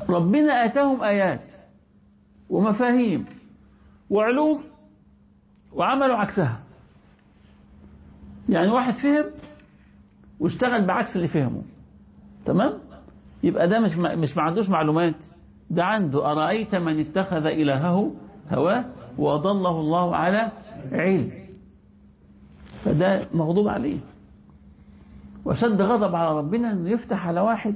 ربنا آتاهم آيات ومفاهيم وعلوم وعملوا عكسها يعني واحد فهم واشتغل بعكس اللي فهمه تمام يبقى ده مش مش ما عندوش معلومات ده عنده أرأيت من اتخذ إلهه هواه وأضله الله على علم فده مغضوب عليه وشد غضب على ربنا أنه يفتح على واحد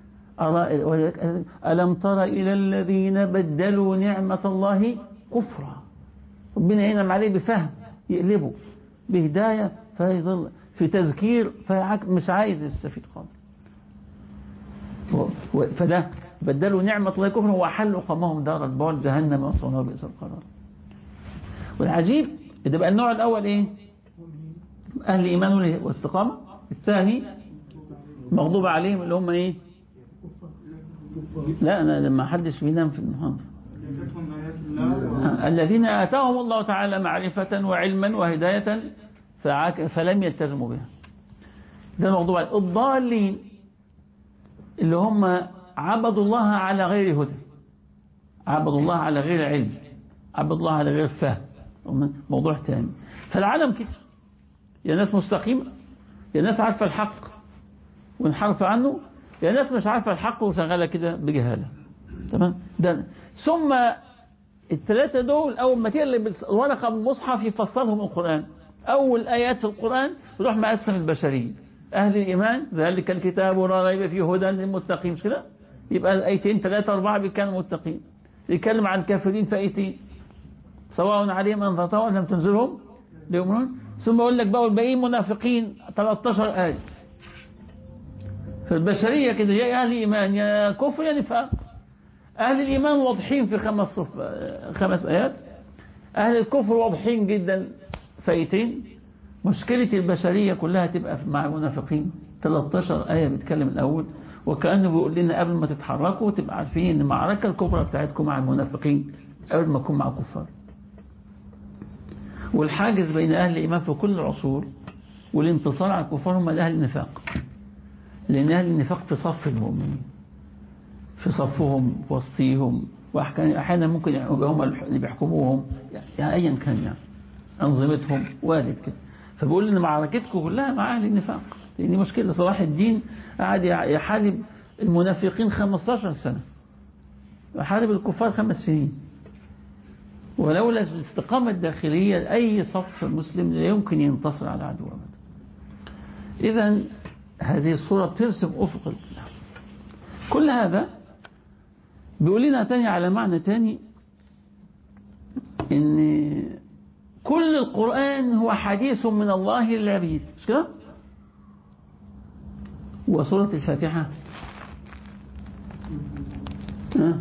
ألم تر إلى الذين بدلوا نعمة الله كفرا ربنا ينعم عليه بفهم يقلبه بهداية فيظل في تذكير مش عايز يستفيد خالص فده بدلوا نعمة الله كفرا وأحلوا قومهم دار البول جهنم وصلوا بئس القرار والعجيب ده بقى النوع الأول إيه أهل إيمان واستقامة الثاني مغضوب عليهم اللي هم إيه لا أنا لما حدش بينام في المحاضرة الذين آتاهم الله تعالى معرفة وعلما وهداية فلم يلتزموا بها ده المغضوب عليه الضالين اللي هم عبدوا الله على غير هدى عبدوا الله على غير علم عبدوا الله على غير فهم موضوع ثاني فالعالم كده يا ناس مستقيمة يا ناس عارفة الحق وانحرف عنه يا ناس مش عارفة الحق وشغالة كده بجهالة تمام ده ثم الثلاثة دول أول ما تقلب الورقة من المصحف يفصلهم القرآن أول آيات في القرآن يروح مقسم البشرية أهل الإيمان ذلك الكتاب لا ريب فيه هدى للمتقين مش كده يبقى الآيتين ثلاثة أربعة بيتكلموا متقين يتكلم عن الكافرين في آيتين سواء عليهم أنذرتهم لم تنذرهم ليؤمنون ثم يقول لك بقى والباقيين منافقين 13 آية فالبشرية كده يا أهل إيمان يا كفر يا نفاق أهل الإيمان واضحين في خمس صف خمس آيات أهل الكفر واضحين جدا فايتين مشكلة البشرية كلها تبقى مع المنافقين 13 آية بيتكلم الأول وكأنه بيقول لنا قبل ما تتحركوا تبقى عارفين ان المعركة الكبرى بتاعتكم مع المنافقين قبل ما تكون مع الكفار والحاجز بين أهل الإيمان في كل العصور والانتصار على الكفار هم أهل النفاق لأن أهل النفاق في صف المؤمنين في صفهم في وسطيهم وأحيانا ممكن يبقى هم اللي بيحكموهم يعني أيا كان يعني أنظمتهم وارد كده فبقول إن معركتكم كلها مع أهل النفاق لأن مشكلة صلاح الدين قعد يحارب المنافقين 15 سنة يحارب الكفار خمس سنين ولولا الاستقامة الداخلية أي صف مسلم لا يمكن ينتصر على العدو أبدا إذا هذه الصورة بترسم أفق الإسلام كل هذا بيقول لنا تاني على معنى تاني ان كل القرآن هو حديث من الله للعبيد مش كده وسورة الفاتحة أه؟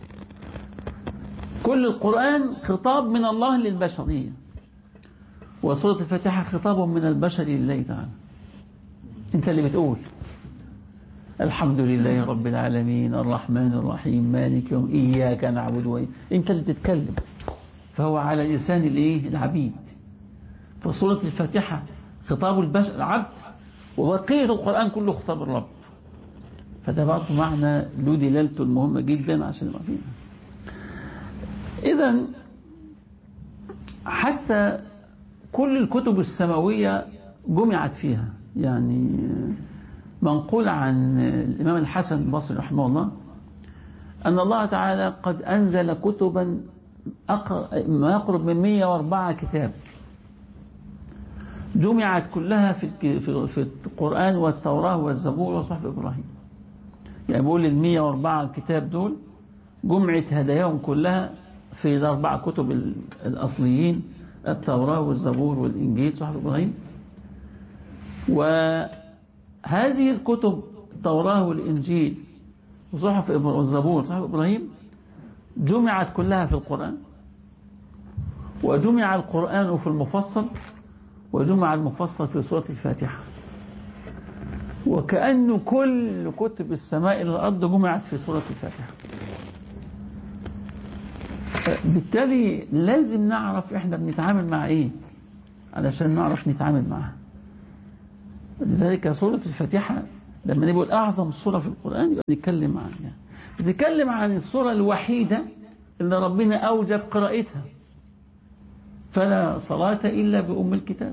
كل القرآن خطاب من الله للبشرية وسورة الفاتحة خطاب من البشر لله تعالى انت اللي بتقول الحمد لله رب العالمين الرحمن الرحيم مالك يوم إياك نعبد وإياك انت اللي بتتكلم فهو على لسان الايه العبيد فسورة الفاتحة خطاب البشر العبد وبقية القرآن كله خطاب الرب فده برضه معنى له دلالته المهمة جدا عشان نبقى فيها إذا حتى كل الكتب السماوية جمعت فيها يعني منقول عن الإمام الحسن البصري رحمه الله أن الله تعالى قد أنزل كتبا ما يقرب من 104 كتاب جمعت كلها في في القرآن والتوراة والزبور وصحف إبراهيم يعني بقول ال 104 كتاب دول جمعت هداياهم كلها في الأربع كتب الأصليين التوراة والزبور والإنجيل صحف إبراهيم وهذه الكتب التوراة والإنجيل وصحف والزبور صحف إبراهيم جمعت كلها في القرآن وجمع القرآن في المفصل وجمع المفصل في سورة الفاتحة وكأن كل كتب السماء إلى الأرض جمعت في سورة الفاتحة بالتالي لازم نعرف احنا بنتعامل مع ايه علشان نعرف نتعامل معها لذلك سورة الفاتحة لما نقول أعظم سورة في القرآن يبقى نتكلم عنها بتتكلم عن الصورة الوحيدة اللي ربنا أوجب قراءتها فلا صلاة إلا بأم الكتاب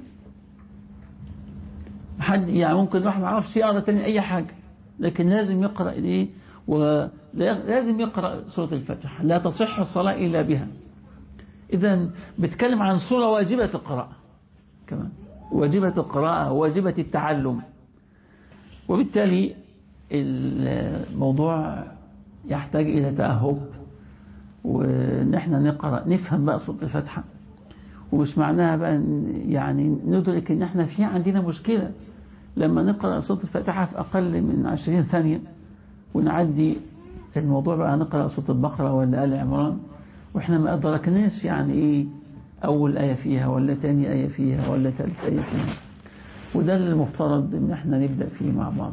حد يعني ممكن الواحد ما يعرفش يقرأ تاني أي حاجة لكن لازم يقرأ إيه ولازم يقرأ سورة الفاتحة لا تصح الصلاة إلا بها إذا بتكلم عن صورة واجبة القراءة كمان واجبة القراءة واجبة التعلم وبالتالي الموضوع يحتاج إلى تأهب وإن احنا نقرأ نفهم بقى سورة الفاتحة ومش معناها بقى يعني ندرك إن احنا في عندنا مشكلة لما نقرأ سورة الفاتحة في أقل من عشرين ثانية ونعدي الموضوع بقى نقرأ سورة البقرة ولا آل عمران وإحنا ما أدركناش يعني إيه أول آية فيها ولا تاني آية فيها ولا ثالث آية فيها وده اللي المفترض إن إحنا نبدأ فيه مع بعض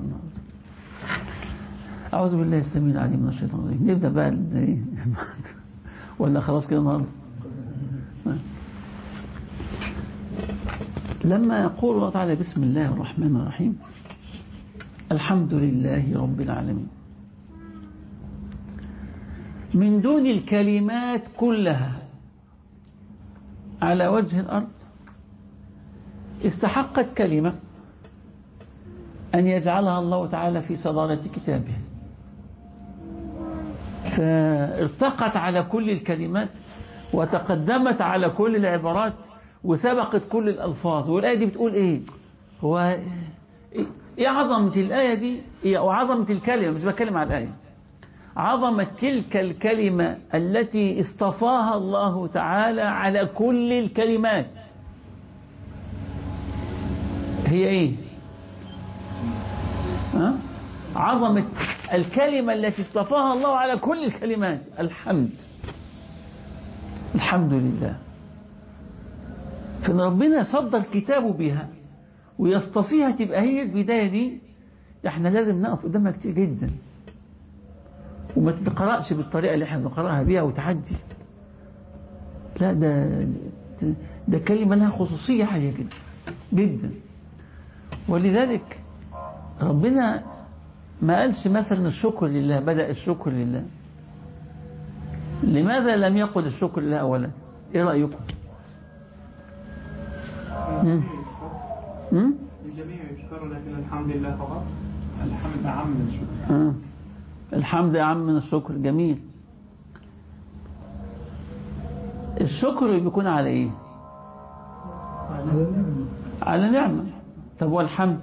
أعوذ بالله السميع العليم من الشيطان الرجيم نبدأ بقى ولا خلاص كده النهارده لما يقول الله تعالى بسم الله الرحمن الرحيم الحمد لله رب العالمين من دون الكلمات كلها على وجه الأرض استحقت كلمة أن يجعلها الله تعالى في صدارة كتابه فارتقت على كل الكلمات وتقدمت على كل العبارات وسبقت كل الألفاظ والآية دي بتقول إيه هو إيه عظمة الآية دي إيه وعظمة الكلمة مش بتكلم على الآية عظمة تلك الكلمة التي اصطفاها الله تعالى على كل الكلمات هي ايه ها؟ عظمة الكلمة التي اصطفاها الله على كل الكلمات الحمد الحمد لله فإن ربنا صدر كتابه بها ويصطفيها تبقى هي البداية دي احنا لازم نقف قدامها كتير جدا وما تتقرأش بالطريقة اللي احنا بنقرأها بيها وتعدي لا ده ده كلمة لها خصوصية عالية جدا جدا ولذلك ربنا ما قالش مثلا الشكر لله بدأ الشكر لله لماذا لم يقل الشكر لله أولا ايه رأيكم الجميع يشكر لكن الحمد لله فقط الحمد أعم من الشكر آه. الحمد أعم من الشكر جميل الشكر بيكون على ايه على النعمة على نعمة طب والحمد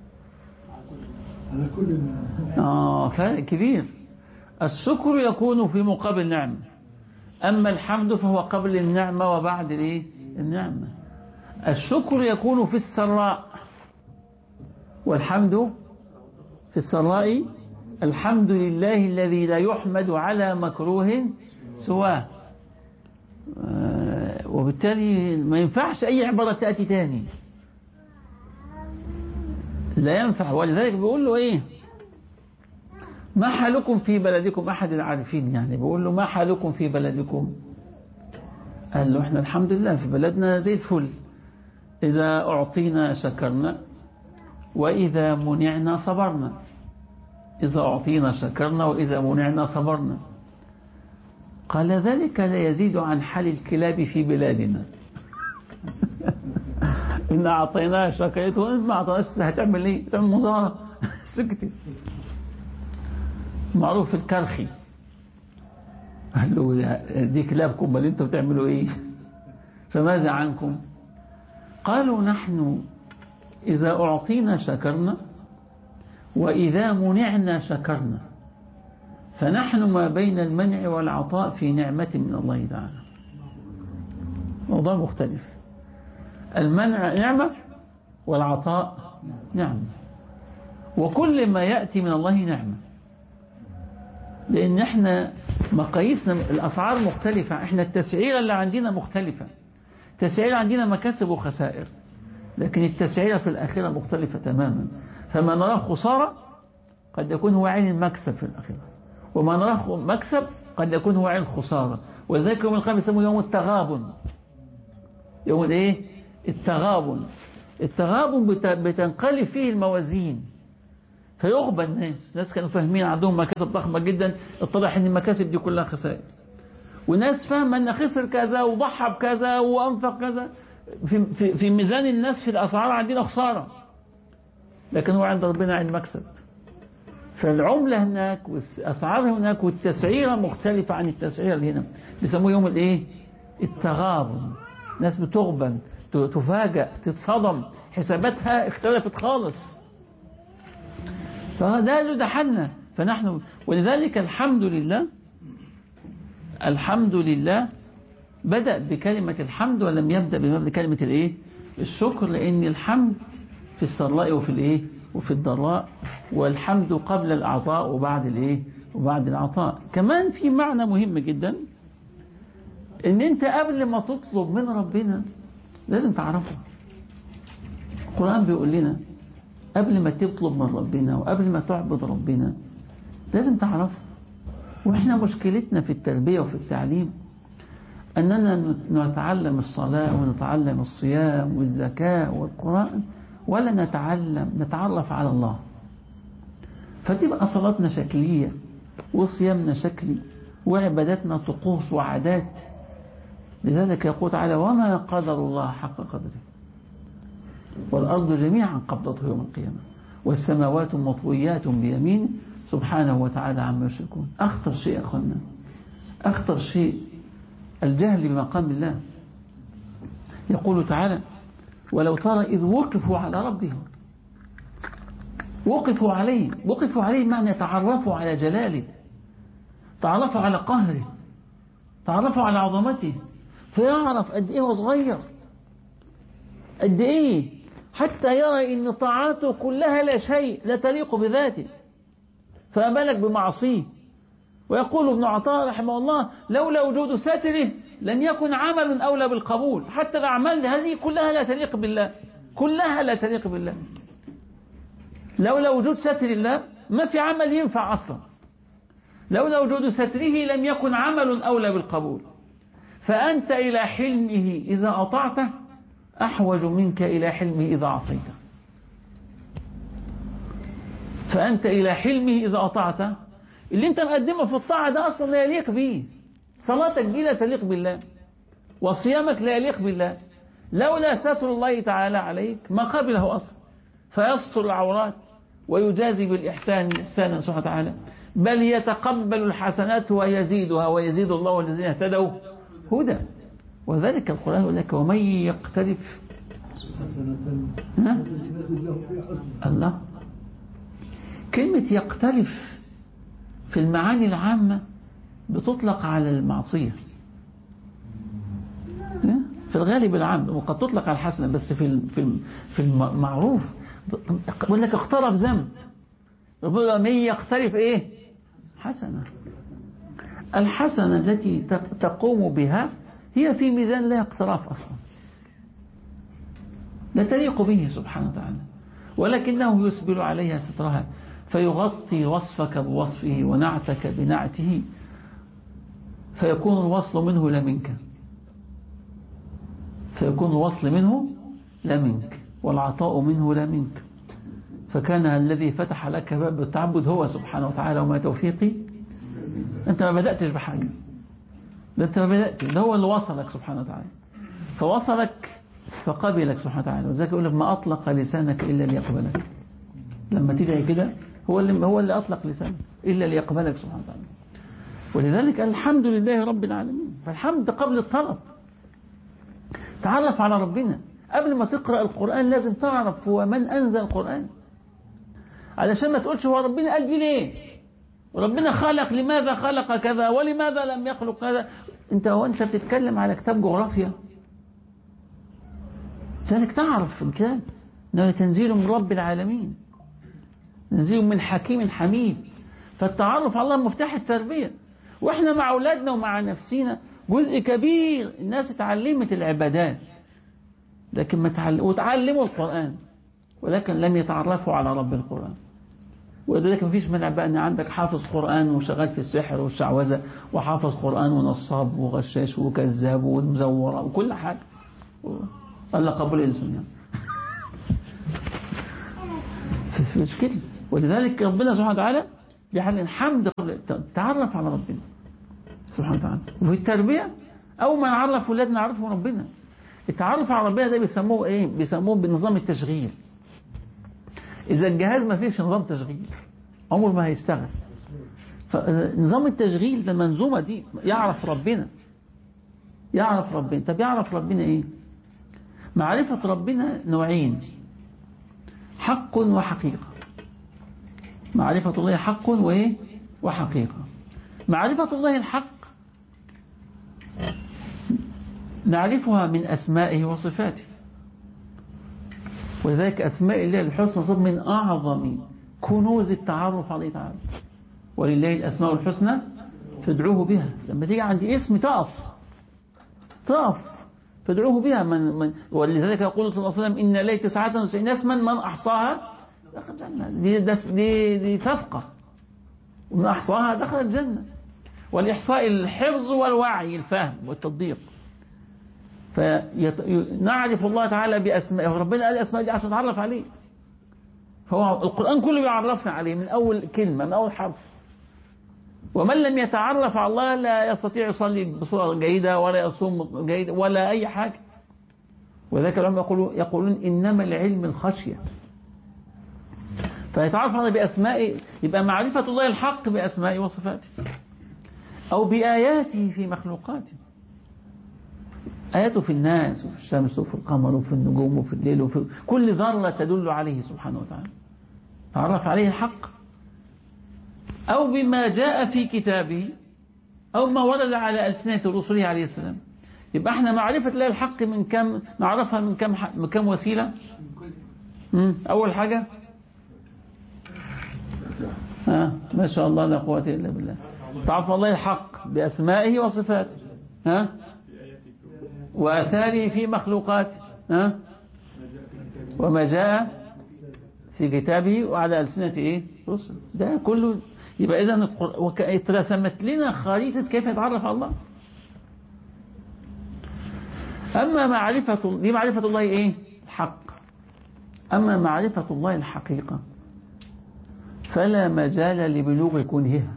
على كل ما آه فرق كبير الشكر يكون في مقابل نعمة أما الحمد فهو قبل النعمة وبعد الايه النعمة الشكر يكون في السراء والحمد في السراء الحمد لله الذي لا يحمد على مكروه سواه آه، وبالتالي ما ينفعش أي عبارة تأتي تاني لا ينفع ولذلك بيقول له إيه ما حالكم في بلدكم أحد العارفين يعني بيقول له ما حالكم في بلدكم قال له احنا الحمد لله في بلدنا زي الفل إذا أعطينا شكرنا وإذا منعنا صبرنا إذا أعطينا شكرنا وإذا منعنا صبرنا قال ذلك لا يزيد عن حال الكلاب في بلادنا إن أعطيناها شكرته إن ما أعطيناش هتعمل إيه؟ تعمل مظاهرة سكتت معروف الكرخي قال له دي كلابكم بل انتوا بتعملوا ايه فماذا عنكم قالوا نحن إذا أعطينا شكرنا وإذا منعنا شكرنا فنحن ما بين المنع والعطاء في نعمة من الله تعالى موضوع مختلف المنع نعمة والعطاء نعمة وكل ما يأتي من الله نعمة لأن احنا مقاييسنا الأسعار مختلفة احنا التسعيرة اللي عندنا مختلفة التسعيرة عندنا مكاسب وخسائر لكن التسعيرة في الآخرة مختلفة تماما فما نراه خسارة قد يكون هو عين المكسب في الآخرة وما نراه مكسب قد يكون هو عين خسارة ولذلك يوم القيامة يسموه يوم التغابن يوم الايه التغابن التغابن بت- بتنقلب فيه الموازين فيغبى الناس ناس كانوا فاهمين عندهم مكاسب ضخمة جدا اتضح ان المكاسب دي كلها خسائر وناس فاهمة ان خسر كذا وضحى بكذا وانفق كذا في, في, في ميزان الناس في الاسعار عندنا خسارة لكن هو عند ربنا عند مكسب فالعملة هناك والاسعار هناك والتسعيرة مختلفة عن التسعيرة اللي هنا بيسموه يوم الايه التغابن ناس بتغبن تفاجأ تتصدم حساباتها اختلفت خالص فده اللي دحلنا فنحن ولذلك الحمد لله الحمد لله بدأ بكلمة الحمد ولم يبدأ بكلمة الايه الشكر لأن الحمد في السراء وفي الايه وفي الضراء والحمد قبل الأعطاء وبعد الايه وبعد العطاء كمان في معنى مهم جدا ان انت قبل ما تطلب من ربنا لازم تعرفه القرآن بيقول لنا قبل ما تطلب من ربنا وقبل ما تعبد ربنا لازم تعرفه واحنا مشكلتنا في التربية وفي التعليم أننا نتعلم الصلاة ونتعلم الصيام والزكاة والقرآن ولا نتعلم نتعرف على الله فتبقى صلاتنا شكلية وصيامنا شكلي وعباداتنا طقوس وعادات لذلك يقول تعالى وما قدر الله حق قدره والأرض جميعا قبضته يوم القيامة والسماوات مطويات بيمين سبحانه وتعالى عما يشركون أخطر شيء أخوانا أخطر شيء الجهل بمقام الله يقول تعالى ولو ترى إذ وقفوا على ربهم وقفوا عليه وقفوا عليه معنى تعرفوا على جلاله تعرفوا على قهره تعرفوا على عظمته فيعرف قد ايه هو صغير قد ايه حتى يرى ان طاعاته كلها لا شيء لا تليق بذاته فما بالك بمعصيه ويقول ابن عطاء رحمه الله لولا وجود ساتره لم يكن عمل أولى بالقبول حتى الأعمال هذه كلها لا تليق بالله كلها لا تليق بالله لولا وجود ستر الله ما في عمل ينفع أصلا لولا وجود ستره لم يكن عمل أولى بالقبول فأنت إلى حلمه إذا أطعته أحوج منك إلى حلمه إذا عصيته فأنت إلى حلمه إذا أطعته اللي انت مقدمه في الطاعة ده أصلا لا يليق به صلاتك دي لا تليق بالله وصيامك لا يليق بالله لولا ستر الله تعالى عليك ما قبله أصلا فيستر العورات ويجازي بالإحسان إحسانا سبحانه وتعالى بل يتقبل الحسنات ويزيدها ويزيد الله الذين اهتدوا هدى وذلك القرآن يقول لك ومن يقترف ها؟ الله كلمة يقترف في المعاني العامة بتطلق على المعصية في الغالب العام وقد تطلق على الحسنة بس في في في المعروف يقول لك اقترف ذنب يقول من يقترف ايه حسنة الحسنة التي تقوم بها هي في ميزان لا اقتراف أصلا لا تليق به سبحانه وتعالى ولكنه يسبل عليها سترها فيغطي وصفك بوصفه ونعتك بنعته فيكون الوصل منه لا منك فيكون الوصل منه لا منك والعطاء منه لا منك فكان الذي فتح لك باب التعبد هو سبحانه وتعالى وما توفيقي أنت ما بدأتش بحاجة ده أنت ما بدأتش ده هو اللي وصلك سبحانه وتعالى فوصلك فقبلك سبحانه وتعالى وذلك يقول لك ما أطلق لسانك إلا ليقبلك لما تدعي كده هو اللي هو اللي أطلق لسانك إلا ليقبلك سبحانه وتعالى ولذلك الحمد لله رب العالمين فالحمد قبل الطلب تعرف على ربنا قبل ما تقرأ القرآن لازم تعرف هو من أنزل القرآن علشان ما تقولش هو ربنا قال دي ليه وربنا خلق لماذا خلق كذا ولماذا لم يخلق كذا انت هو انت بتتكلم على كتاب جغرافيا ذلك تعرف في الكتاب انه تنزيل من رب العالمين تنزيل من حكيم حميد فالتعرف على الله مفتاح التربية واحنا مع اولادنا ومع نفسنا جزء كبير الناس اتعلمت العبادات لكن ما تعلم وتعلموا القرآن ولكن لم يتعرفوا على رب القرآن ولذلك ما فيش منع بقى ان عندك حافظ قرآن وشغال في السحر والشعوذة وحافظ قرآن ونصاب وغشاش وكذاب ومزورة وكل حاجة الله قبول السنة مش كده ولذلك ربنا سبحانه وتعالى بيحل الحمد تعرف على ربنا سبحانه وتعالى وفي التربية أول ما نعرف ولادنا نعرفهم ربنا التعرف على ربنا ده بيسموه ايه بيسموه بنظام التشغيل إذا الجهاز ما فيش نظام تشغيل عمره ما هيشتغل فنظام التشغيل ده المنظومة دي يعرف ربنا يعرف ربنا طب يعرف ربنا ايه معرفة ربنا نوعين حق وحقيقة معرفة الله حق وايه وحقيقة معرفة الله الحق نعرفها من أسمائه وصفاته ولذلك أسماء الله الحسنى صف من أعظم كنوز التعرف عليه تعالى ولله الأسماء الحسنى فادعوه بها لما تيجي عندي اسم تقف تقف فادعوه بها من من ولذلك يقول صلى الله عليه وسلم إن لي تسعة وتسعين اسما من أحصاها دخل الجنة دي, دي, دي صفقة ومن أحصاها دخل الجنة والإحصاء الحفظ والوعي الفهم والتطبيق فنعرف الله تعالى بأسماء ربنا قال الأسماء دي عشان نتعرف عليه فهو القرآن كله بيعرفنا عليه من أول كلمة من أول حرف ومن لم يتعرف على الله لا يستطيع يصلي بصورة جيدة ولا يصوم جيدة ولا أي حاجة وذلك العلماء يقولون, يقولون إنما العلم الخشية فيتعرف على بأسماء يبقى معرفة الله الحق بأسمائه وصفاته أو بآياته في مخلوقاته آياته في الناس وفي الشمس وفي القمر وفي النجوم وفي الليل وفي كل ذرة تدل عليه سبحانه وتعالى تعرف عليه الحق أو بما جاء في كتابه أو ما ورد على ألسنة رسله عليه السلام يبقى احنا معرفة الله الحق من كم نعرفها من كم من كم وسيلة أول حاجة ها ما شاء الله لا قوة إلا بالله تعرف الله الحق بأسمائه وصفاته ها وأثاره في مخلوقاته ها وما جاء في كتابه وعلى ألسنة إيه رسل ده كله يبقى إذا اترسمت لنا خريطة كيف نتعرف على الله أما معرفة دي معرفة الله إيه الحق أما معرفة الله الحقيقة فلا مجال لبلوغ كنهها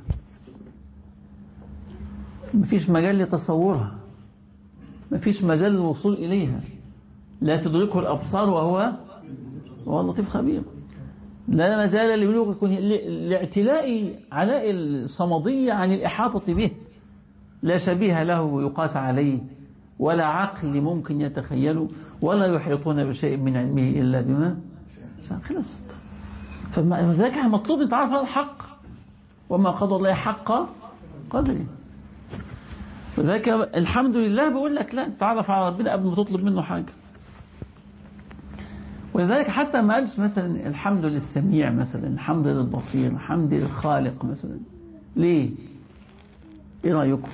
مفيش مجال لتصورها مفيش مجال للوصول إليها لا تدركه الأبصار وهو وهو لطيف خبير لا مجال لبلوغ كنهها لاعتلاء علاء الصمدية عن الإحاطة به لا شبيه له يقاس عليه ولا عقل ممكن يتخيله ولا يحيطون بشيء من علمه إلا بما خلصت فلذلك احنا مطلوب نتعرف على الحق وما قضى الله حق قدره وذلك الحمد لله بيقول لك لا تعرف على ربنا قبل ما تطلب منه حاجة ولذلك حتى ما قالش مثلا الحمد للسميع مثلا الحمد للبصير الحمد للخالق مثلا ليه ايه رأيكم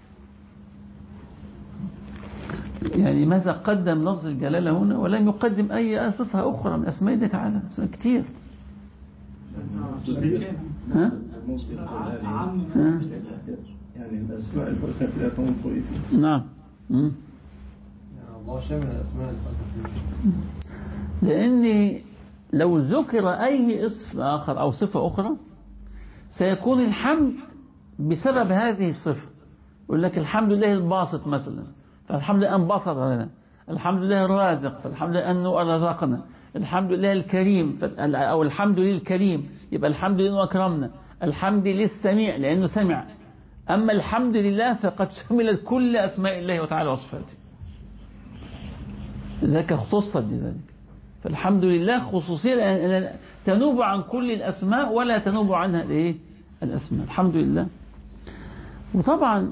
يعني ماذا قدم لفظ الجلالة هنا ولم يقدم أي صفة أخرى من أسماء الله تعالى أسماء كتير ها؟ ها؟ يعني الأسماء الحسنى في الأتون فيه نعم مم. الله شامل الأسماء الحسنى لأن لو ذكر أي اسم آخر أو صفة أخرى سيكون الحمد بسبب هذه الصفة يقول لك الحمد لله الباسط مثلا فالحمد لله أن بسط لنا الحمد لله الرازق فالحمد لله أنه رزقنا الحمد لله الكريم أو الحمد لله الكريم يبقى الحمد لله أكرمنا الحمد للسميع لأنه سمع أما الحمد لله فقد شملت كل أسماء الله وتعالى وصفاته ذاك اختصت بذلك فالحمد لله خصوصية تنوب عن كل الأسماء ولا تنوب عنها الايه الأسماء الحمد لله وطبعا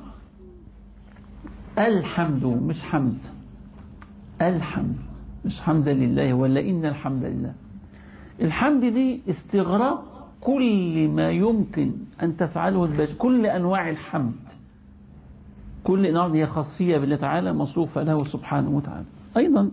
الحمد مش حمد الحمد مش حمد لله ولا إن الحمد لله الحمد دي استغراق كل ما يمكن أن تفعله البشر كل أنواع الحمد كل نوع هي خاصية بالله تعالى مصروفة له سبحانه وتعالى أيضا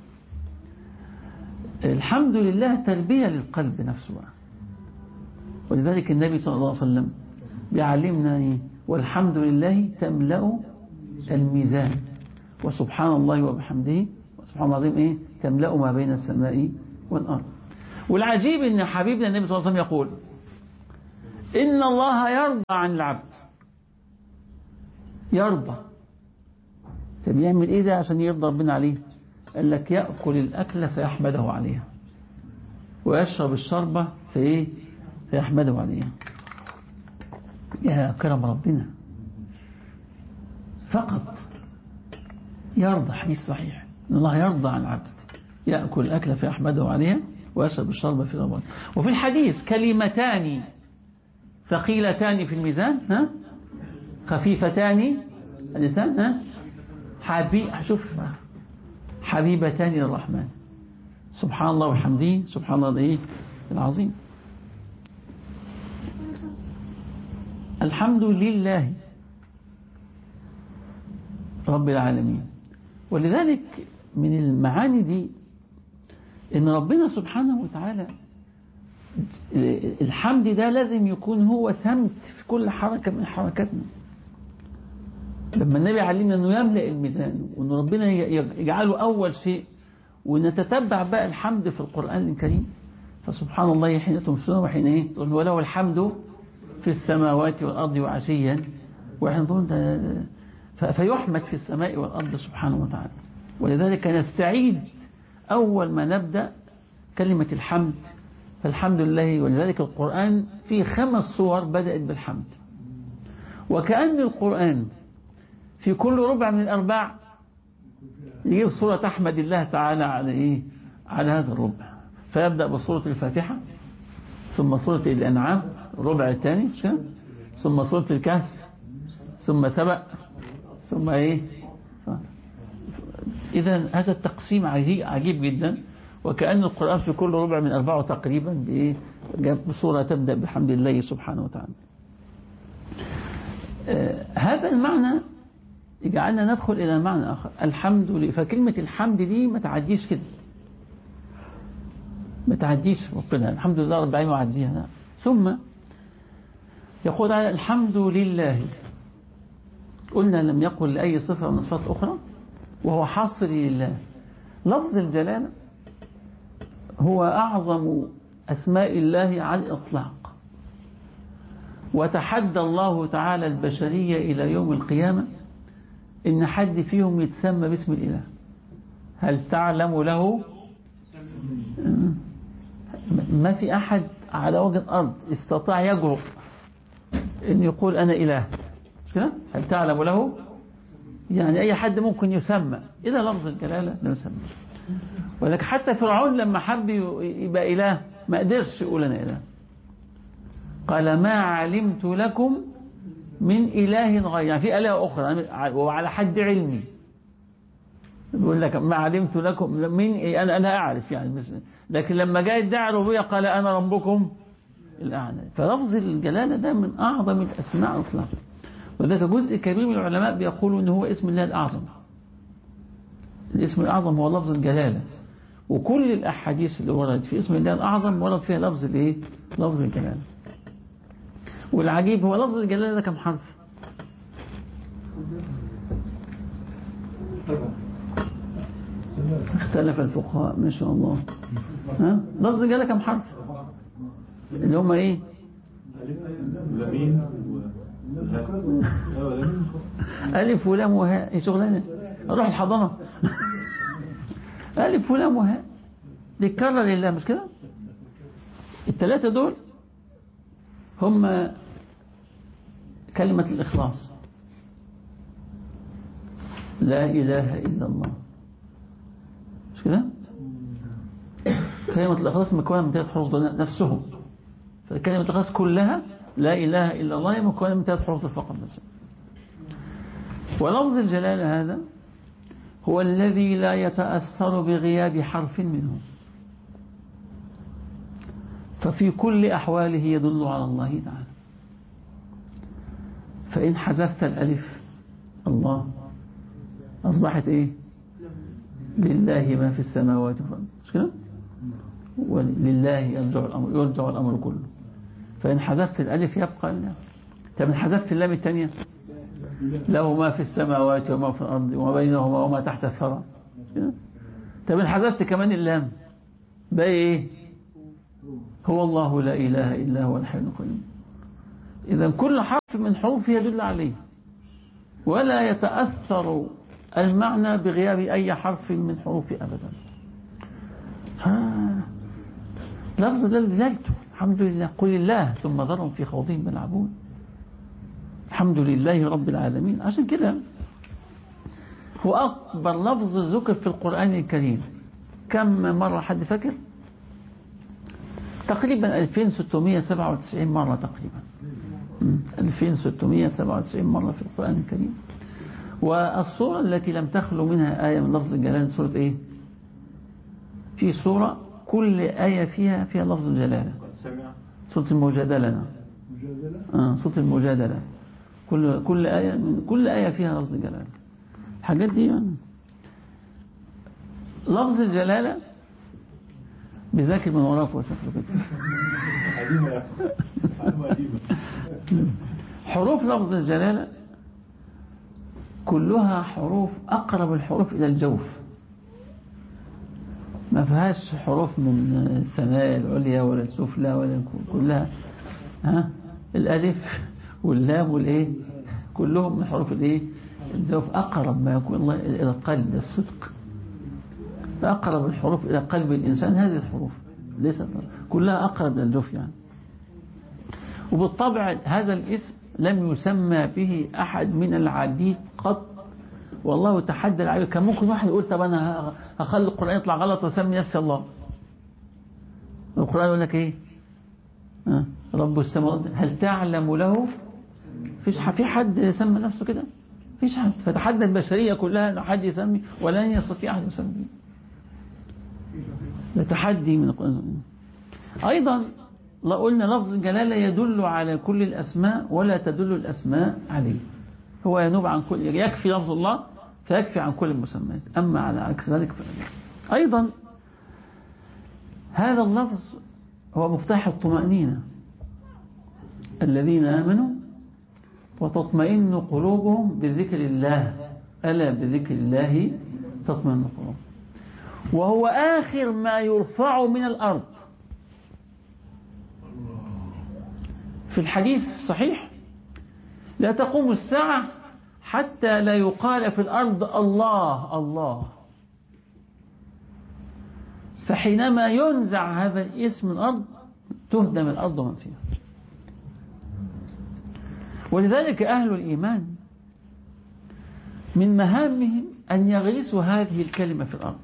الحمد لله تربية للقلب نفسه ولذلك النبي صلى الله عليه وسلم بيعلمنا إيه؟ والحمد لله تملأ الميزان وسبحان الله وبحمده سبحان الله العظيم إيه تملأ ما بين السماء والأرض والعجيب ان حبيبنا النبي صلى الله عليه وسلم يقول ان الله يرضى عن العبد يرضى طب يعمل ايه ده عشان يرضى ربنا عليه قال لك يأكل الأكل فيحمده عليها ويشرب الشربة فإيه فيحمده عليها يا كرم ربنا فقط يرضى حديث صحيح إن الله يرضى عن العبد يأكل الأكل فيحمده عليها ويشرب الشربة في رمضان وفي الحديث كلمتان ثقيلتان في الميزان ها خفيفتان اللسان ها حبيب شوف حبيبتان للرحمن سبحان الله وحمده سبحان الله ايه العظيم الحمد لله رب العالمين ولذلك من المعاني دي ان ربنا سبحانه وتعالى الحمد ده لازم يكون هو سمت في كل حركة من حركاتنا لما النبي علمنا انه يملأ الميزان وان ربنا يجعله اول شيء ونتتبع بقى الحمد في القرآن الكريم فسبحان الله حين تمسون وحين ايه تقول وله الحمد في السماوات والأرض وعشيا وحين تقول فيحمد في السماء والأرض سبحانه وتعالى ولذلك نستعيد أول ما نبدأ كلمة الحمد فالحمد لله ولذلك القرآن فيه خمس صور بدأت بالحمد وكأن القرآن في كل ربع من الأرباع يجيب صورة تحمد الله تعالى على إيه على هذا الربع فيبدأ بصورة الفاتحة ثم صورة الأنعام الربع الثاني ثم صورة الكهف ثم سبأ ثم إيه إذا هذا التقسيم عجيب جدا وكأن القرآن في كل ربع من أربعة تقريبا بإيه بصورة تبدأ بحمد الله سبحانه وتعالى آه هذا المعنى يجعلنا ندخل إلى معنى آخر الحمد لله فكلمة الحمد دي ما تعديش كده ما تعديش ربنا الحمد لله رب العالمين وعديها ثم يقول على الحمد لله قلنا لم يقل لأي صفة من صفات أخرى وهو حاصر لله لفظ الجلالة هو أعظم أسماء الله على الإطلاق وتحدى الله تعالى البشرية إلى يوم القيامة إن حد فيهم يتسمى باسم الإله هل تعلم له ما في أحد على وجه الأرض استطاع يجرؤ أن يقول أنا إله هل تعلم له يعني أي حد ممكن يسمى إذا لفظ الجلالة لا يسمى ولكن حتى فرعون لما حب يبقى إله ما قدرش يقول أنا إله قال ما علمت لكم من إله غير يعني في آلهة أخرى وعلى حد علمي يقول لك ما علمت لكم من إيه أنا أنا أعرف يعني لكن لما جاء يدعي الربوبية قال أنا ربكم الأعلى فلفظ الجلالة ده من أعظم الأسماء إطلاقا وذلك جزء كبير من العلماء بيقولوا إن هو اسم الله الأعظم الاسم الأعظم هو لفظ الجلالة وكل الأحاديث اللي وردت في اسم الله الأعظم ورد فيها لفظ الإيه؟ لفظ الجلالة والعجيب هو لفظ الجلالة ده كم حرف اختلف الفقهاء ما شاء الله ها لفظ الجلالة كم حرف اللي هم ايه ألف ولام وهاء ايه شغلانة اروح الحضانة ألف ولام وهاء بيتكرر لله مش كده الثلاثة دول هم كلمة الإخلاص لا إله إلا الله مش كده كلمة الإخلاص مكونة من ثلاث حروف نفسهم فكلمة الإخلاص كلها لا إله إلا الله مكونة من ثلاث حروف فقط بس ولفظ الجلالة هذا هو الذي لا يتأثر بغياب حرف منه ففي كل أحواله يدل على الله تعالى فإن حذفت الألف الله أصبحت إيه لله ما في السماوات والأرض مش كده ولله يرجع الأمر يرجع الأمر كله فإن حذفت الألف يبقى الله طب إن حذفت اللام الثانية له ما في السماوات وما في الأرض وما بينهما وما تحت الثرى طب إن حذفت كمان اللام بقى إيه هو الله لا إله إلا هو الحي القيوم إذا كل حرف من حروف يدل عليه ولا يتأثر المعنى بغياب أي حرف من حروف أبدا ها لفظ دلالته الحمد لله قل الله ثم ذرهم في خوضهم يلعبون الحمد لله رب العالمين عشان كده هو أكبر لفظ ذكر في القرآن الكريم كم مرة حد فاكر تقريبا 2697 مرة تقريبا 2697 مرة في القرآن الكريم والصورة التي لم تخلو منها آية من لفظ الجلالة سورة إيه في سورة كل آية فيها فيها لفظ الجلالة سمع سورة المجادلة نعم. مجادلة آه صوت المجادلة كل كل آية من كل آية فيها لفظ الجلالة الحاجات دي يعني. لفظ الجلالة بذاكر من وراه فوق شكله كده قديمة يا أخي معلومة قديمة حروف لفظ الجلالة كلها حروف أقرب الحروف إلى الجوف ما فيهاش حروف من الثنايا العليا ولا السفلى ولا كلها ها الألف واللام والإيه كلهم من حروف الإيه الجوف أقرب ما يكون الله إلى القلب الصدق أقرب الحروف إلى قلب الإنسان هذه الحروف ليست كلها أقرب إلى الجوف يعني وبالطبع هذا الاسم لم يسمى به أحد من العبيد قط والله تحدى العبيد كان ممكن واحد يقول طب أنا هخلي القرآن يطلع غلط وأسمي نفسي الله القرآن يقول لك إيه ها؟ رب السماوات هل تعلم له فيش ح- في حد سمى نفسه كده فيش حد فتحدى البشرية كلها أن حد يسمي ولن يستطيع أحد يسمي ده تحدي من القرآن أيضا لا قلنا لفظ الجلالة يدل على كل الأسماء ولا تدل الأسماء عليه هو ينوب عن كل يكفي لفظ الله فيكفي عن كل المسميات أما على عكس ذلك فلا أيضا هذا اللفظ هو مفتاح الطمأنينة الذين آمنوا وتطمئن قلوبهم بذكر الله ألا بذكر الله تطمئن القلوب وهو آخر ما يرفع من الأرض في الحديث الصحيح لا تقوم الساعة حتى لا يقال في الأرض الله الله فحينما ينزع هذا الاسم من الأرض تهدم الأرض ومن فيها ولذلك أهل الإيمان من مهامهم أن يغرسوا هذه الكلمة في الأرض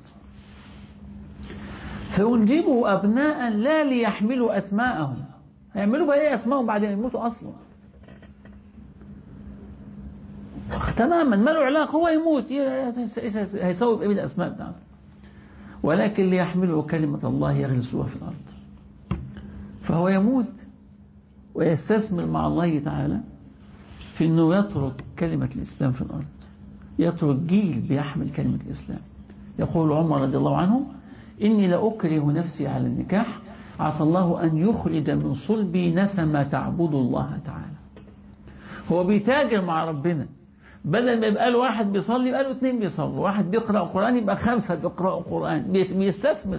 فينجبوا أبناء لا ليحملوا أسماءهم هيعملوا بقى ايه اسمائهم بعد ما يموتوا اصلا تماما ما له علاقه هو يموت هيسوي بايه بالاسماء بتاعته ولكن ليحملوا كلمه الله يغرسوها في الارض فهو يموت ويستثمر مع الله تعالى في انه يترك كلمه الاسلام في الارض يترك جيل بيحمل كلمه الاسلام يقول عمر رضي الله عنه اني لاكره نفسي على النكاح عسى الله أن يخرج من صلبي نسمة تعبد الله تعالى هو بيتاجر مع ربنا بدل ما يبقى له واحد بيصلي يبقى له اثنين بيصلوا واحد بيقرأ القرآن يبقى خمسة بيقرأوا القرآن بي- بيستثمر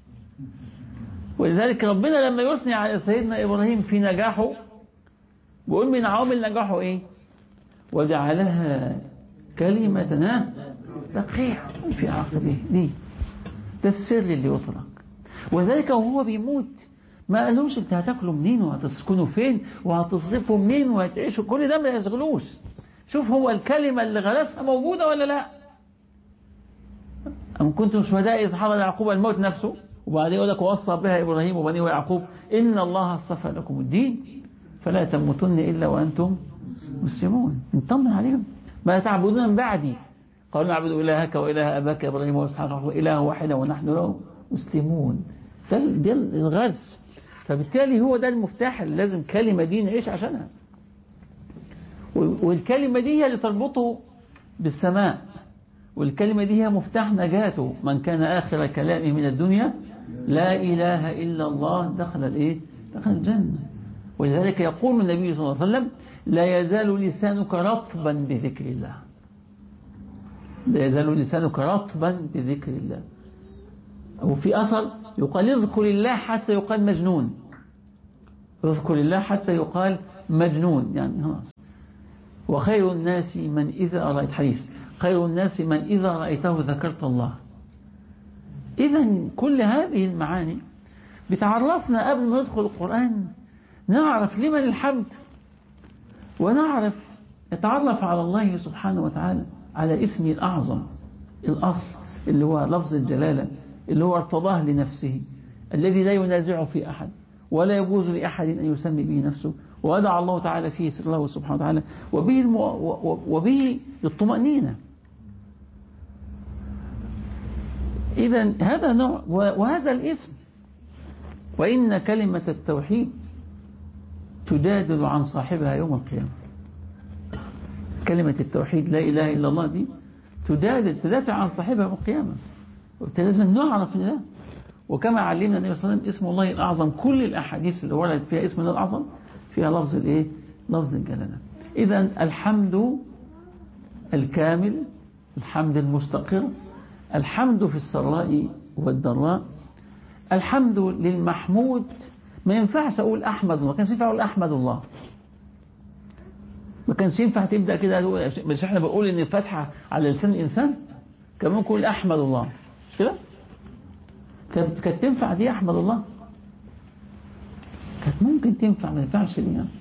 ولذلك ربنا لما يثني على سيدنا إبراهيم في نجاحه بيقول من عوامل نجاحه إيه وجعلها كلمة ها بقية في عقبه ليه ده السر اللي يطلق وذلك وهو بيموت ما قالوش انت هتاكلوا منين وهتسكنوا فين وهتصرفوا منين وهتعيشوا كل ده ما يشغلوش شوف هو الكلمة اللي غرسها موجودة ولا لا أم كنتم شهداء إذ حضر يعقوب الموت نفسه وبعدين يقول لك ووصى بها إبراهيم وبنيه ويعقوب إن الله اصطفى لكم الدين فلا تموتن إلا وأنتم مسلمون نطمن عليهم ما تعبدون من بعدي قالوا نعبد إلهك وإله أباك إبراهيم وإسحاق وإله واحدا ونحن له مسلمون ده ده الغرس فبالتالي هو ده المفتاح اللي لازم كلمة دي نعيش عشانها والكلمة دي هي اللي تربطه بالسماء والكلمة دي هي مفتاح نجاته من كان آخر كلامه من الدنيا لا إله إلا الله دخل الإيه دخل الجنة ولذلك يقول النبي صلى الله عليه وسلم لا يزال لسانك رطبا بذكر الله لا يزال لسانك رطبا بذكر الله وفي أثر يقال اذكر الله حتى يقال مجنون اذكر الله حتى يقال مجنون يعني خلاص وخير الناس من إذا رأيت حديث خير الناس من إذا رأيته ذكرت الله إذا كل هذه المعاني بتعرفنا قبل ما ندخل القرآن نعرف لمن الحمد ونعرف نتعرف على الله سبحانه وتعالى على اسمه الأعظم الأصل اللي هو لفظ الجلالة اللي هو ارتضاه لنفسه الذي لا ينازع في أحد ولا يجوز لأحد أن يسمي به نفسه ودع الله تعالى فيه الله سبحانه وتعالى وبه, المو... وبه الطمأنينة إذا هذا نوع وهذا الاسم وإن كلمة التوحيد تجادل عن صاحبها يوم القيامة كلمة التوحيد لا إله إلا الله دي تجادل تدافع عن صاحبها يوم القيامة لازم نعرف ده وكما علمنا النبي صلى الله عليه وسلم اسم الله الأعظم كل الأحاديث اللي وردت فيها اسم الله الأعظم فيها لفظ الايه لفظ الجلالة إذا الحمد الكامل الحمد المستقر الحمد في السراء والضراء الحمد للمحمود ما ينفعش أقول أحمد ما كانش ينفع أقول أحمد الله ما كانش ينفع تبدأ كده مش احنا بنقول إن الفتحة على لسان الإنسان كمان نقول أحمد الله مش كده كانت تنفع دي أحمد الله كانت ممكن تنفع ما ينفعش دي يعني.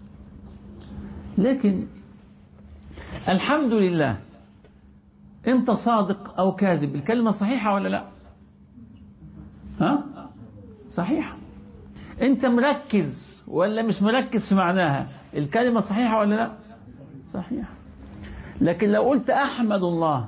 لكن الحمد لله انت صادق او كاذب الكلمة صحيحة ولا لا ها صحيحة انت مركز ولا مش مركز في معناها الكلمة صحيحة ولا لا صحيحة لكن لو قلت احمد الله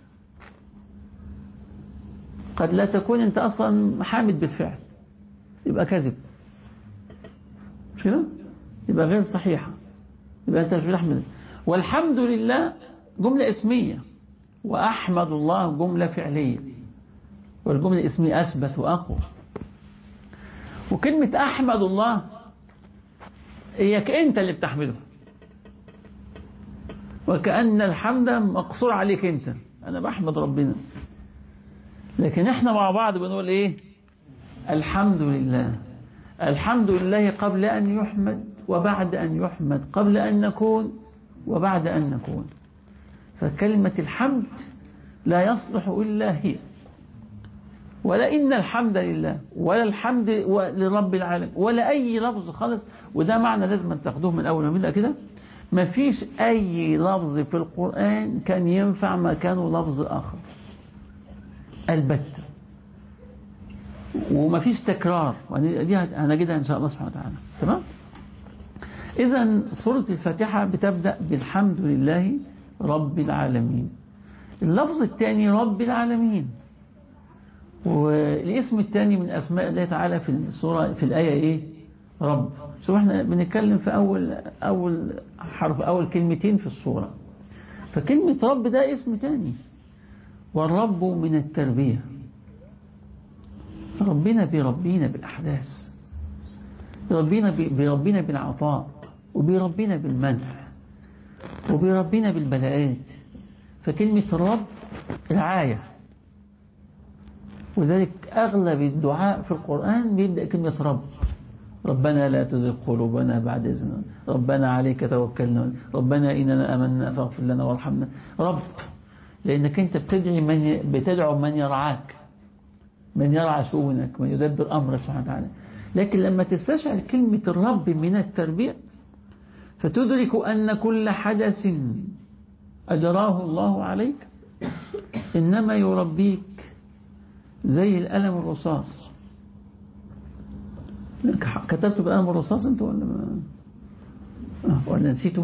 قد لا تكون انت اصلا حامد بالفعل يبقى كذب مش كده يبقى غير صحيحة يبقى انت مش بتحمد والحمد لله جملة اسمية وأحمد الله جملة فعلية والجملة الاسمية أثبت وأقوى وكلمة أحمد الله هي أنت اللي بتحمده وكأن الحمد مقصور عليك أنت أنا بحمد ربنا لكن احنا مع بعض بنقول ايه الحمد لله الحمد لله قبل أن يحمد وبعد أن يحمد قبل أن نكون وبعد أن نكون فكلمة الحمد لا يصلح إلا هي ولا إن الحمد لله ولا الحمد لرب العالمين ولا أي لفظ خالص وده معنى لازم تاخدوه من أول ما نبدأ كده ما فيش أي لفظ في القرآن كان ينفع مكانه لفظ آخر البتة وما فيش تكرار دي هنجدها إن شاء الله سبحانه وتعالى تمام إذا سورة الفاتحة بتبدأ بالحمد لله رب العالمين اللفظ الثاني رب العالمين والاسم الثاني من أسماء الله تعالى في السورة في الآية إيه رب شوف احنا بنتكلم في أول أول حرف أول كلمتين في السورة فكلمة رب ده اسم تاني والرب من التربية ربنا بيربينا بالأحداث بيربينا بيربينا بالعطاء وبيربينا بالمنع وبيربينا بالبلاءات فكلمة رب رعاية ولذلك أغلب الدعاء في القرآن بيبدأ كلمة رب ربنا لا تزغ قلوبنا بعد إذ ربنا عليك توكلنا ربنا إننا أمنا فاغفر لنا وارحمنا رب لأنك أنت بتدعي من بتدعو من يرعاك من يرعى شؤونك من يدبر أمرك سبحانه وتعالى لكن لما تستشعر كلمة الرب من التربية فتدرك أن كل حدث أجراه الله عليك إنما يربيك زي الألم الرصاص كتبت بالقلم الرصاص انت ولا ما ولا نسيته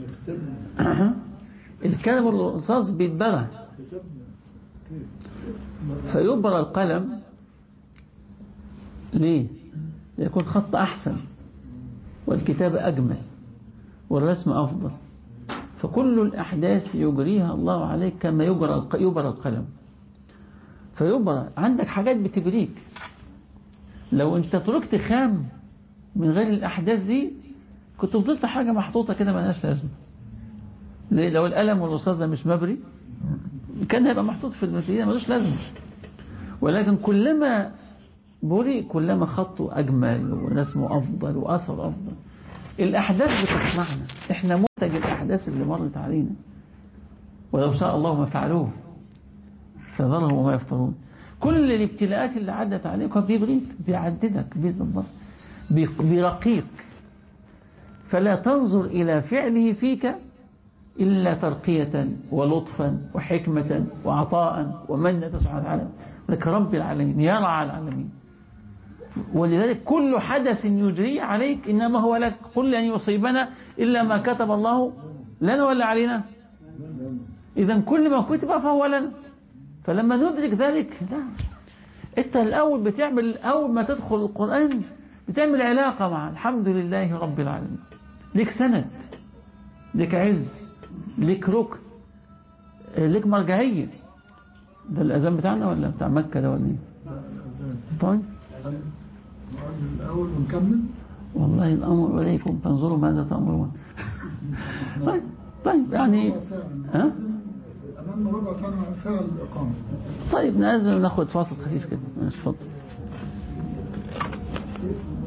الكلم الرصاص بيتبرى فيبرى القلم ليه ليكون خط أحسن والكتابة أجمل والرسم أفضل فكل الأحداث يجريها الله عليك كما يجرى يبرى القلم فيبرى عندك حاجات بتبريك لو انت تركت خام من غير الأحداث دي كنت فضلت حاجة محطوطة كده ملهاش لازمة زي لو القلم والرصاص ده مش مبري كان هيبقى محطوط في الماتيريال ملوش لازمة ولكن كلما بوري كلما خطه أجمل ورسمه أفضل وأثر أفضل الأحداث بتصنعنا إحنا منتج الأحداث اللي مرت علينا ولو شاء الله ما فعلوه فذرهم وما يفترون كل الابتلاءات اللي عدت عليك هو بيبغيك بيعددك بيظبط بيرقيك فلا تنظر إلى فعله فيك إلا ترقية ولطفا وحكمة وعطاء ومنة سبحانه وتعالى لك رب العالمين يرعى العالمين ولذلك كل حدث يجري عليك إنما هو لك قل لن يصيبنا إلا ما كتب الله لنا ولا علينا إذا كل ما كتب فهو لنا فلما ندرك ذلك لا أنت الأول بتعمل أول ما تدخل القرآن بتعمل علاقة مع الحمد لله رب العالمين لك سند لك عز لك ركن لك مرجعية ده الأذان بتاعنا ولا بتاع مكة ده ولا ايه طيب نؤذن الأول ونكمل والله الأمر إليكم فانظروا ماذا تأمرون طيب طيب يعني ها أمامنا ربع ساعة ساعة الإقامة طيب نأذن وناخد فاصل خفيف كده ماشي اتفضل